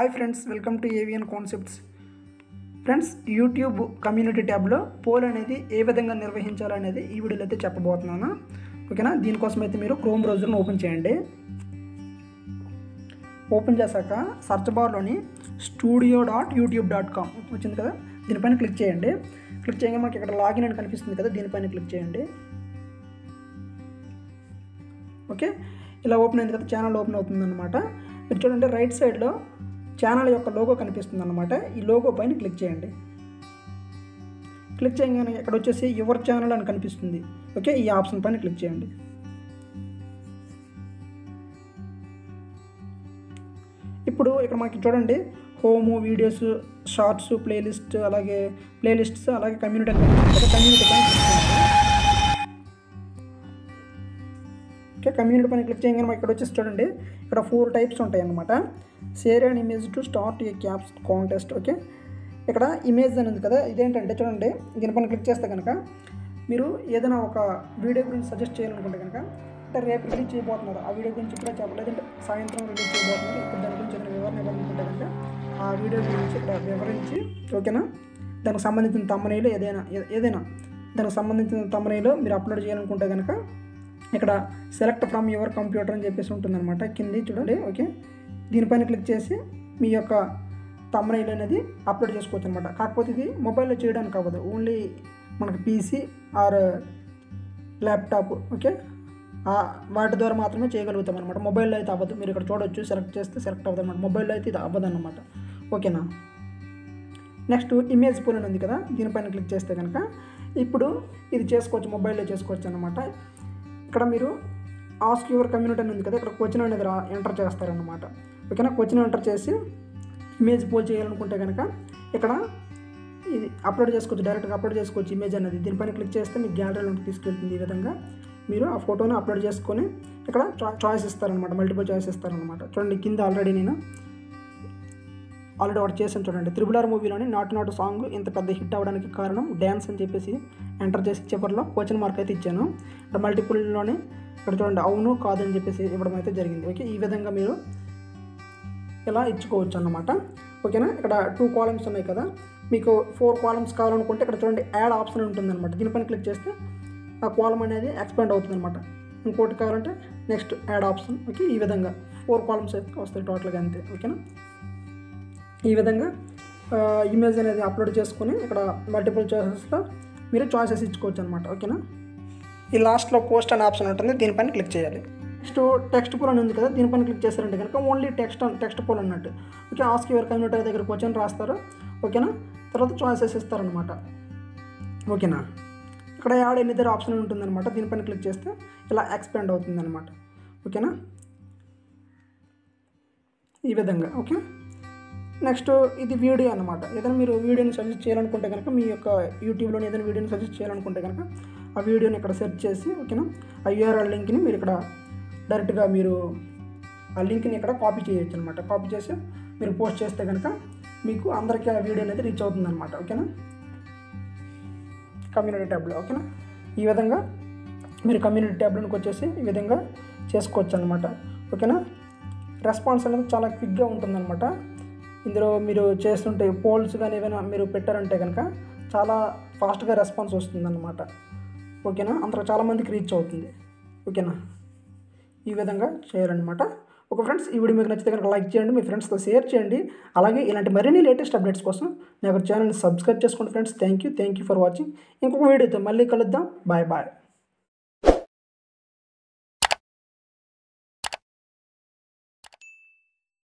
hi friends welcome to Avian concepts friends YouTube community ట్యాబ్లో poll అనేది ఏ విధంగా నిర్వహించాలనేది ఈ వీడియోలో అయితే చెప్పబోతున్నాను ఓకేనా దీనికోసం అయితే మీరు క్రోమ్ బ్రౌజర్ను ఓపెన్ చేయండి ఓపెన్ చేశాక సర్చ్ బార్లోని studio dot YouTube dot com వచ్చింది కదా దీనిపైన క్లిక్ చేయండి క్లిక్ చేయగానే మనకి ఇక్కడ లాగిన్ అని కనిపిస్తుంది కదా దీనిపైన క్లిక్ చేయండి ఓకే ఇలా ఓపెన్ అయింది కదా ఛానల్ ఓపెన్ అవుతుంది అనమాట మీరు చూడండి రైట్ సైడ్లో ఛానల్ యొక్క లోగో కనిపిస్తుంది అనమాట ఈ లోగో పైన క్లిక్ చేయండి క్లిక్ చేయగానే ఇక్కడ వచ్చేసి యువర్ ఛానల్ అని కనిపిస్తుంది ఓకే ఈ ఆప్షన్ పైన క్లిక్ చేయండి ఇప్పుడు ఇక్కడ మనకి చూడండి హోము వీడియోస్ షార్ట్స్ ప్లేలిస్ట్ అలాగే ప్లేలిస్ట్స్ అలాగే కమ్యూనిటీ కమ్యూనిటీ పైన క్లిక్ చేయండి ఓకే కమ్యూనిటీ పైన క్లిక్ చేయగానే మనకి ఇక్కడ వచ్చేసి చూడండి ఇక్కడ ఫోర్ టైప్స్ ఉంటాయి అన్నమాట share and image to start a caps contest okay ఇక్కడ ఇమేజ్ అని ఉంది కదా ఇదేంటంటే చూడండి దీనిపైన క్లిక్ చేస్తే కనుక మీరు ఏదైనా ఒక వీడియో గురించి సజెస్ట్ చేయాలనుకుంటే కనుక అంటే రేపు రిలీజ్ చేయబోతున్నారు ఆ వీడియో గురించి ఇప్పుడే చెప్పలేదు అంటే సాయంత్రం రిలీజ్ చేయబోతున్నారు ఇప్పుడు దాని గురించి ఏదైనా వివరణ ఇవ్వాలనుకుంటే కనుక ఆ వీడియో గురించి ఇక్కడ వివరించి ఓకేనా దానికి సంబంధించిన తమ్మనీలో ఏదైనా ఏ- ఏదైనా దానికి సంబంధించిన తమ్మనీలో మీరు అప్లోడ్ చేయాలనుకుంటే కనుక ఇక్కడ సెలెక్ట్ ఫ్రమ్ యువర్ కంప్యూటర్ అని చెప్పేసి ఉంటుందన్నమాట కింది చూడండి ఓకే దీనిపైన క్లిక్ చేసి మీ యొక్క తమ్మనైల్ అనేది అప్లోడ్ చేసుకోవచ్చు అనమాట కాకపోతే ఇది మొబైల్లో చేయడానికి అవ్వదు ఓన్లీ మనకి పీసీ ఆర్ ల్యాప్టాప్ ఓకే ఆ వాటి ద్వారా మాత్రమే చేయగలుగుతాం అనమాట మొబైల్లో అయితే అవ్వదు మీరు ఇక్కడ చూడొచ్చు సెలెక్ట్ చేస్తే సెలెక్ట్ అవ్వదు అనమాట మొబైల్లో అయితే ఇది అవ్వదు అనమాట ఓకేనా నెక్స్ట్ ఇమేజ్ పూల్ అని ఉంది కదా దీనిపైన క్లిక్ చేస్తే కనుక ఇప్పుడు ఇది చేసుకోవచ్చు మొబైల్లో చేసుకోవచ్చు అనమాట ఇక్కడ మీరు ఆస్క్ యువర్ కమ్యూనిటీ అని ఉంది కదా ఇక్కడ క్వశ్చన్ అనేది రా ఎంటర్ చేస్తారనమాట ఓకేనా క్వశ్చన్ ఎంటర్ చేసి ఇమేజ్ పోల్ చేయాలనుకుంటే కనుక ఇక్కడ ఇది అప్లోడ్ చేసుకోవచ్చు డైరెక్ట్గా అప్లోడ్ చేసుకోవచ్చు ఇమేజ్ అనేది దీనిపైన క్లిక్ చేస్తే మీకు గ్యాలరీలోకి తీసుకెళ్తుంది ఈ విధంగా మీరు ఆ ఫోటోని అప్లోడ్ చేసుకొని ఇక్కడ చాయిస్ ఇస్తారనమాట మల్టిపుల్ చాయిస్ ఇస్తారనమాట చూడండి కింద ఆల్రెడీ నేను ఆల్రెడీ ఒకటి చేసాను చూడండి త్రిబుల్ ఆర్ మూవీలోని నాటు నాటు సాంగ్ ఇంత పెద్ద హిట్ అవ్వడానికి కారణం డ్యాన్స్ అని చెప్పేసి ఎంటర్ చేసి చివరిలో క్వశ్చన్ మార్క్ అయితే ఇచ్చాను ఇక్కడ మల్టిపుల్లోనే ఇక్కడ చూడండి అవును కాదు అని చెప్పేసి ఇవ్వడం అయితే జరిగింది ఓకే ఈ విధంగా మీరు ఇలా ఇచ్చుకోవచ్చు అన్నమాట ఓకేనా ఇక్కడ టూ కాలమ్స్ ఉన్నాయి కదా మీకు ఫోర్ కాలమ్స్ కావాలనుకుంటే ఇక్కడ చూడండి యాడ్ ఆప్షన్ ఉంటుంది అనమాట దీనిపైన క్లిక్ చేస్తే ఆ కాలం అనేది ఎక్స్పాండ్ అవుతుంది అనమాట ఇంకోటి కావాలంటే నెక్స్ట్ యాడ్ ఆప్షన్ ఓకే ఈ విధంగా ఫోర్ కాలమ్స్ అయితే వస్తాయి టోటల్గా అంతే ఓకేనా ఈ విధంగా ఇమేజ్ అనేది అప్లోడ్ చేసుకొని ఇక్కడ మల్టిపుల్ చాయిసెస్లో మీరు చాయిసెస్ ఇచ్చుకోవచ్చు అనమాట ఓకేనా ఈ లాస్ట్లో పోస్ట్ అనే ఆప్షన్ ఉంటుంది దీనిపైన క్లిక్ చేయాలి నెక్స్ట్ టెక్స్ట్ పోల్ అని ఉంది కదా దీనిపైన క్లిక్ చేస్తారంటే కనుక ఓన్లీ టెక్స్ట్ టెక్స్ట్ పోల్ అన్నట్టు ఓకే ఆస్క్ యువర్ కమ్యూనిటర్ దగ్గర క్వశ్చన్ రాస్తారు ఓకేనా తర్వాత చాయిసెస్ ఇస్తారనమాట ఓకేనా ఇక్కడ యాడ్ ఎనిదర్ ఆప్షన్ ఉంటుందన్నమాట దీనిపైన క్లిక్ చేస్తే ఇలా ఎక్స్పాండ్ అవుతుంది అనమాట ఓకేనా ఈ విధంగా ఓకే నెక్స్ట్ ఇది వీడియో అనమాట ఏదైనా మీరు వీడియోని సజెస్ట్ చేయాలనుకుంటే కనుక మీ యొక్క యూట్యూబ్లో ఏదైనా వీడియోని సజెస్ట్ చేయాలనుకుంటే కనుక ఆ వీడియోని ఇక్కడ సెర్చ్ చేసి ఓకేనా ఆ యూఆర్ఎల్ లింక్ని మీరు ఇక్కడ డైరెక్ట్గా మీరు ఆ లింక్ని ఇక్కడ కాపీ చేయొచ్చు అనమాట కాపీ చేసి మీరు పోస్ట్ చేస్తే కనుక మీకు అందరికీ ఆ వీడియో అనేది రీచ్ అవుతుంది అనమాట ఓకేనా కమ్యూనిటీ ట్యాబ్లో ఓకేనా ఈ విధంగా మీరు కమ్యూనిటీ ట్యాబ్లోకి వచ్చేసి ఈ విధంగా చేసుకోవచ్చు అనమాట ఓకేనా రెస్పాన్స్ అనేది చాలా క్విక్గా ఉంటుందన్నమాట ఇందులో మీరు చేస్తుంటే పోల్స్ కానీ ఏమైనా మీరు పెట్టారంటే కనుక చాలా ఫాస్ట్గా రెస్పాన్స్ వస్తుందన్నమాట ఓకేనా అంత చాలామందికి రీచ్ అవుతుంది ఓకేనా ఈ విధంగా చేయాలన్నమాట ఒక ఫ్రెండ్స్ ఈ వీడియో మీకు నచ్చితే కనుక లైక్ చేయండి మీ ఫ్రెండ్స్తో షేర్ చేయండి అలాగే ఇలాంటి మరిన్ని లేటెస్ట్ అప్డేట్స్ కోసం నా యొక్క ఛానల్ని సబ్స్క్రైబ్ చేసుకోండి friends thank you thank you for watching ఇంకొక వీడియోతో మళ్ళీ కలుద్దాం బాయ్ బాయ్